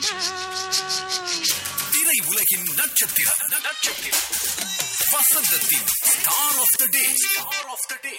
திரை உலகின் நட்சத்திரம் நட்சத்திரம் வசந்தத்தின் star of the day star of the day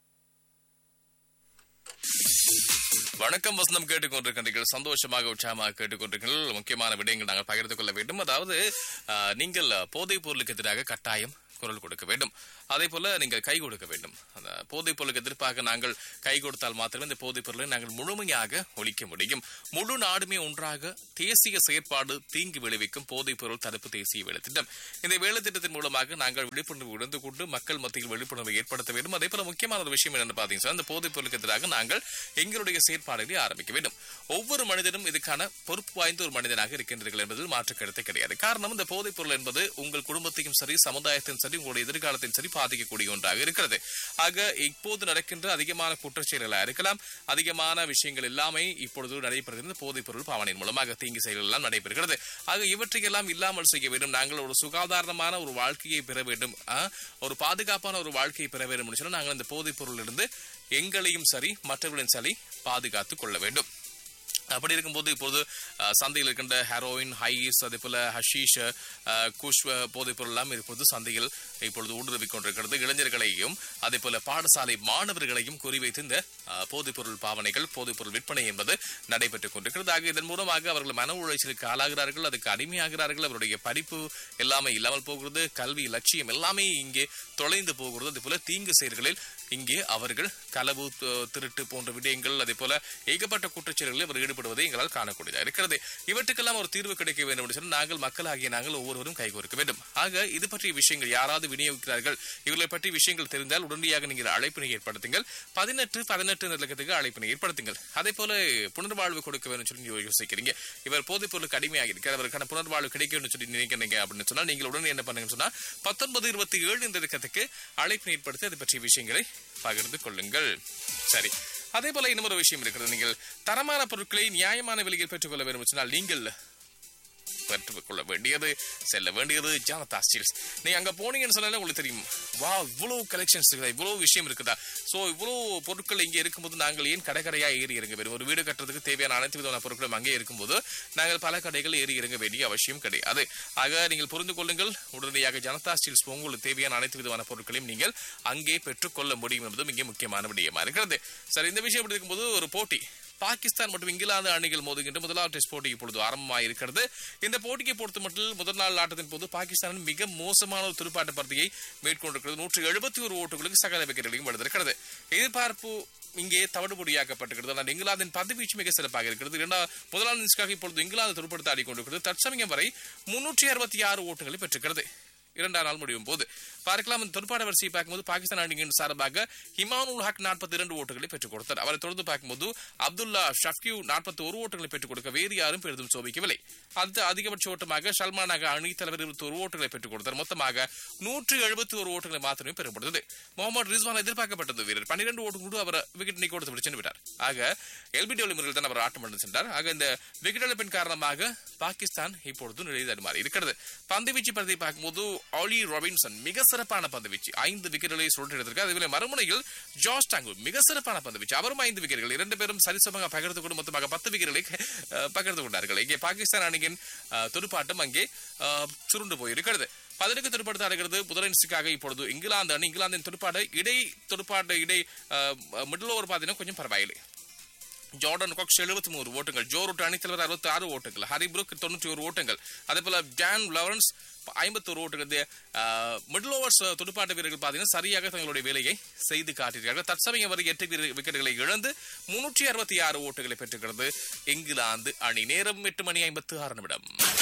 வணக்கம் வசந்தம் கேட்டுக்கொண்டிருக்கின்றீர்கள் சந்தோஷமாக உற்சாகமாக கேட்டுக்கொண்டிருக்கிறீர்கள் முக்கியமான விடயங்கள் நாங்கள் பகிர்ந்து கொள்ள வேண்டும் அதாவது ஆஹ், நீங்கள் போதைப் பொருளுக்கு எதிராக கட்டாயம் குரல் கொடுக்க வேண்டும் அதே போல நீங்கள் கை கொடுக்க வேண்டும் அந்த போதைப் பொருளுக்கு எதிர்ப்பாக நாங்கள் கை கொடுத்தால் மாத்திரமே இந்த போதைப் பொருளை நாங்கள் முழுமையாக ஒழிக்க முடியும் முழு நாடுமே ஒன்றாக தேசிய செயற்பாடு தீங்கு விளைவிக்கும் போதைப் பொருள் தடுப்பு தேசிய வேலை திட்டம் இந்த வேலை திட்டத்தின் மூலமாக நாங்கள் விழிப்புணர்வு உணர்ந்து கொண்டு மக்கள் மத்தியில் விழிப்புணர்வை ஏற்படுத்த வேண்டும் அதே போல முக்கியமான ஒரு விஷயம் என்னன்னு பாத்தீங்கன்னா இந்த போதைப் பொருளுக்கு எதிராக நாங்கள் எங்களுடைய செயற்பாடுகளை ஆரம்பிக்க வேண்டும் ஒவ்வொரு மனிதனும் இதுக்கான பொறுப்பு வாய்ந்த ஒரு மனிதனாக இருக்கின்றீர்கள் என்பதில் மாற்று கருத்து கிடையாது காரணம் இந்த போதைப் பொருள் என்பது உங்கள் குடும்பத்தையும் சரி சமுதாயத்தையும் சரி உங்களுடைய எதிர்காலத்தையும் சரி பாதிக்கக்கூடிய ஒன்றாக இருக்கிறது ஆக இப்போது நடக்கின்ற அதிகமான குற்றச்செயல்களாக இருக்கலாம் அதிகமான விஷயங்கள் எல்லாமே இப்பொழுது நடைபெறுகிறது இந்த போதைப் பொருள் பாவனையின் மூலமாக தீங்கு செயல்கள் எல்லாம் நடைபெறுகிறது ஆக இவற்றையெல்லாம் இல்லாமல் செய்ய வேண்டும் நாங்கள் ஒரு சுகாதாரமான ஒரு வாழ்க்கையை பெற வேண்டும் ஆ, ஒரு பாதுகாப்பான ஒரு வாழ்க்கையை பெற வேண்டும் என்று சொன்னால் நாங்கள் இந்த போதைப் பொருளிலிருந்து எங்களையும் சரி மற்றவர்களையும் சரி பாதுகாத்துக் கொள்ள வேண்டும் அப்படி இருக்கும்போது இப்போது அஹ், சந்தையில் இருக்கின்ற ஹெரோயின் ஹைஸ் அதே போல ஹஷீஷ் அஹ், குஷ் அஹ், போதைப் பொருள் எல்லாம் இப்பொழுது சந்தையில் இப்பொழுது ஊடுருவிக் கொண்டிருக்கிறது இளைஞர்களையும் அதே போல பாடசாலை மாணவர்களையும் குறிவைத்து இந்த அஹ், போதைப் பொருள் பாவனைகள் போதைப் பொருள் விற்பனை என்பது நடைபெற்றுக் கொண்டிருக்கிறது ஆக இதன் மூலமாக அவர்கள் மன உளைச்சலுக்கு ஆளாகிறார்கள் அதுக்கு அடிமையாகிறார்கள் அவருடைய படிப்பு எல்லாமே இல்லாமல் போகிறது கல்வி லட்சியம் எல்லாமே இங்கே தொலைந்து போகிறது அதே போல தீங்கு செயல்களில் இங்கே அவர்கள் களவு து- திருட்டு போன்ற விடயங்கள் அதே போல ஏகப்பட்ட குற்றச்செயல்களில் அவர் ஈடுபடுவதை எங்களால் காணக்கூடியதாக இருக்கிறது இவற்றுக்கெல்லாம் ஒரு தீர்வு கிடைக்க வேண்டும் என்று சொன்னால் நாங்கள் மக்களாகிய நாங்கள் ஒவ்வொருவரும் கைகோர்க்க வேண்டும் ஆக இது பற்றிய விஷயங்கள் யாராவது விநியோகிக்கிறார்கள் இவர்களை பற்றி விஷயங்கள் தெரிந்தால் உடனடியாக நீங்கள் அழைப்பினை ஏற்படுத்துங்கள் பதினெட்டு பதினெட்டு நிலக்கத்துக்கு அழைப்பினை ஏற்படுத்துங்கள் அதே போல புனர்வாழ்வு கொடுக்க வேண்டும் சொல்லி நீங்க யோசிக்கிறீங்க இவர் போதைப் பொருளுக்கு அடிமையாக இருக்கிறார் அவருக்கான புனர்வாழ்வு கிடைக்கும்னு சொல்லி நினைக்கிறீங்க அப்படின்னு சொன்னால் நீங்கள் உடனே என்ன பண்ணுங்கன்னு சொன்னா பத்தொன்பது இருபத்தி ஏழு இந்த இலக்கத்துக்கு அழைப்பினை ஏற்படுத்தி அது பற்றிய விஷயங்களை பகிர்ந்து கொள்ளுங்கள் சரி அதே போல இன்னொரு விஷயம் இருக்கிறது நீங்கள் தரமான பொருட்களை நியாயமான விலையில் பெற்றுக்கொள்ள வேண்டும் என்று சொன்னால் நீங்கள் பெற்றுக்கொள்ள வேண்டியது செல்ல வேண்டியது ஜனதா ஸ்டீல்ஸ் நீங்க அங்க போனீங்கன்னு சொன்னாலே உங்களுக்கு தெரியும் வா இவ்வளவு கலெக்ஷன்ஸ் இருக்குதா இவ்வளவு விஷயம் இருக்குதா சோ இவ்வளவு பொருட்கள் இங்க இருக்கும்போது நாங்கள் ஏன் கடை கடையா ஏறி இறங்க வேண்டும் ஒரு வீடு கட்டுறதுக்கு தேவையான அனைத்து விதமான பொருட்களும் அங்கே இருக்கும்போது நாங்கள் பல கடைகள் ஏறி இறங்க வேண்டிய அவசியம் கிடையாது ஆக நீங்கள் புரிந்து கொள்ளுங்கள் உடனடியாக ஜனதா ஸ்டீல்ஸ் உங்களுக்கு தேவையான அனைத்து விதமான பொருட்களையும் நீங்கள் அங்கே பெற்றுக்கொள்ள முடியும் என்பது மிக முக்கியமான விடயமா இருக்கிறது சரி இந்த விஷயம் எப்படி இருக்கும்போது ஒரு போட்டி பாகிஸ்தான் மற்றும் இங்கிலாந்து அணிகள் மோதுகின்ற முதலாவது டெஸ்ட் போட்டி இப்பொழுது ஆரம்பமாக இருக்கிறது இந்த போட்டியை பொறுத்த மட்டும் முதல் நாள் ஆட்டத்தின் போது பாகிஸ்தான் மிக மோசமான ஒரு துடுப்பாட்ட பருத்தியை மேற்கொண்டிருக்கிறது நூற்று எழுபத்தி ஒரு ஓட்டுகளுக்கு சகல விக்கெட்டுகளையும் எடுத்திருக்கிறது எதிர்பார்ப்பு இங்கே தவிடுபடியாக்கப்பட்டிருக்கிறது ஆனால் இங்கிலாந்தின் பந்துவீச்சு மிக சிறப்பாக இருக்கிறது இரண்டாவது முதலாம் இன்னிங்ஸ்க்காக இப்பொழுது இங்கிலாந்து துடுப்படுத்த ஆடிக்கொண்டிருக்கிறது தற்சமயம் வரை முன்னூற்றி அறுபத்தி ஆறு ஓட்டுகளை பெற்றிருக்கிறது இரண்டாம் நாள் முடியும் போது பார்க்கலாம் இந்த தொடுப்பாட வரிசையை பார்க்கும்போது பாகிஸ்தான் அணியின் சார்பாக ஹிமானுல் ஹக் நாற்பத்தி இரண்டு ஓட்டுகளை பெற்றுக் கொடுத்தார் அவரை தொடர்ந்து பார்க்கும்போது அப்துல்லா ஷஃப்கியூ நாற்பத்தி ஒரு ஓட்டுகளை பெற்றுக் கொடுக்க வேறு யாரும் பெரிதும் சோபிக்கவில்லை அடுத்த அதிகபட்ச ஓட்டமாக சல்மானாக அணி தலைவர் இருபத்தி ஒரு ஓட்டுகளை பெற்றுக் கொடுத்தார் மொத்தமாக நூற்று எழுபத்தி ஒரு ஓட்டுகளை மாத்திரமே பெறப்படுகிறது முகமது ரிஸ்வான் எதிர்பார்க்கப்பட்டது வீரர் பன்னிரண்டு ஓட்டு கூட அவர் விக்கெட் நீக்க கொடுத்து விட்டு சென்று விட்டார் ஆக எல்பிடபிள்யூ முறையில் தான் அவர் ஆட்டம் பண்ணி சென்றார் ஆக இந்த விக்கெட் இழப்பின் காரணமாக பாகிஸ்தான் இப்பொழுது நிலை தடுமாறி இருக்கிறது பந்துவீச்சு படத்தை பார்க்கும்போது ஆலி ராபின்சன் மிக சிறப்பான பந்துவீச்சு ஐந்து விக்கெட்டுகளை சுழற்றி எடுத்திருக்கார் அதுவே மறுமுனையில் ஜார்ஜ் டாங்கு மிக சிறப்பான பந்துவீச்சு அவரும் ஐந்து விக்கெட்டுகள் இரண்டு பேரும் சரிசமமாக பகிர்ந்து கொண்டு மொத்தமாக பத்து விக்கெட்டுகளை அஹ், பகிர்ந்து கொண்டார்கள் இங்கே பாகிஸ்தான் அணியின் அஹ், துடுப்பாட்டம் அங்கே அஹ், சுருண்டு போயிருக்கிறது பதினெட்டு துடுப்பாட்டு ஆடுகிறது முதல் இன்னிங்ஸுக்காக இப்பொழுது இங்கிலாந்து அணி இங்கிலாந்தின் துடுப்பாடு இடை துடுப்பாட்டு இடை மிடில் ஓவர் பார்த்தீங்கன்னா கொஞ்சம் பரவாயில்லை ஜார்டன் காக்ஸ் எழுபத்தி மூணு ஓட்டுகள் ஜோ ரூட் அணித்தலைவர் அறுபத்தி ஆறு ஓட்டுகள் ஹரி புரூக் தொண்ணூற்றி ஒரு ஓட்டுகள் அதே போல ஜான் லாரன்ஸ் ஐம்பத்தோரு ஓட்டுகள் மிடில் ஓவர்ஸ் துடுப்பாட்ட வீரர்கள் பார்த்தீங்கன்னா சரியாக தங்களுடைய வேலையை செய்து காட்டியிருக்கிறார்கள் தற்சமயம் வரை எட்டு வீர- விக்கெட்டுகளை இழந்து முன்னூற்றி அறுபத்தி ஆறு ஓட்டுகளை பெற்றுகிறது இங்கிலாந்து அணி நேரம் எட்டு மணி ஐம்பத்து ஆறு நிமிடம்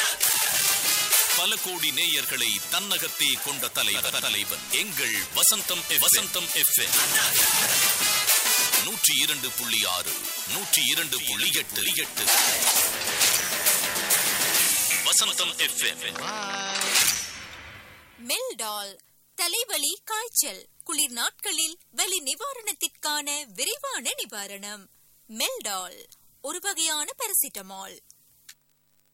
பல கோடி நேயர்களை தன்னகத்தே கொண்ட தலைவர் தலைவர் எங்கள் வசந்தம் வசந்தம் எஃப் நூற்றி இரண்டு புள்ளி ஆறு நூற்றி இரண்டு புள்ளி எட்டு எட்டு வசந்தம் எஃப் மெல்டால் தலைவலி காய்ச்சல் குளிர் நாட்களில் வலி நிவாரணத்திற்கான விரைவான நிவாரணம் மெல்டால் ஒரு வகையான பாராசிட்டமால்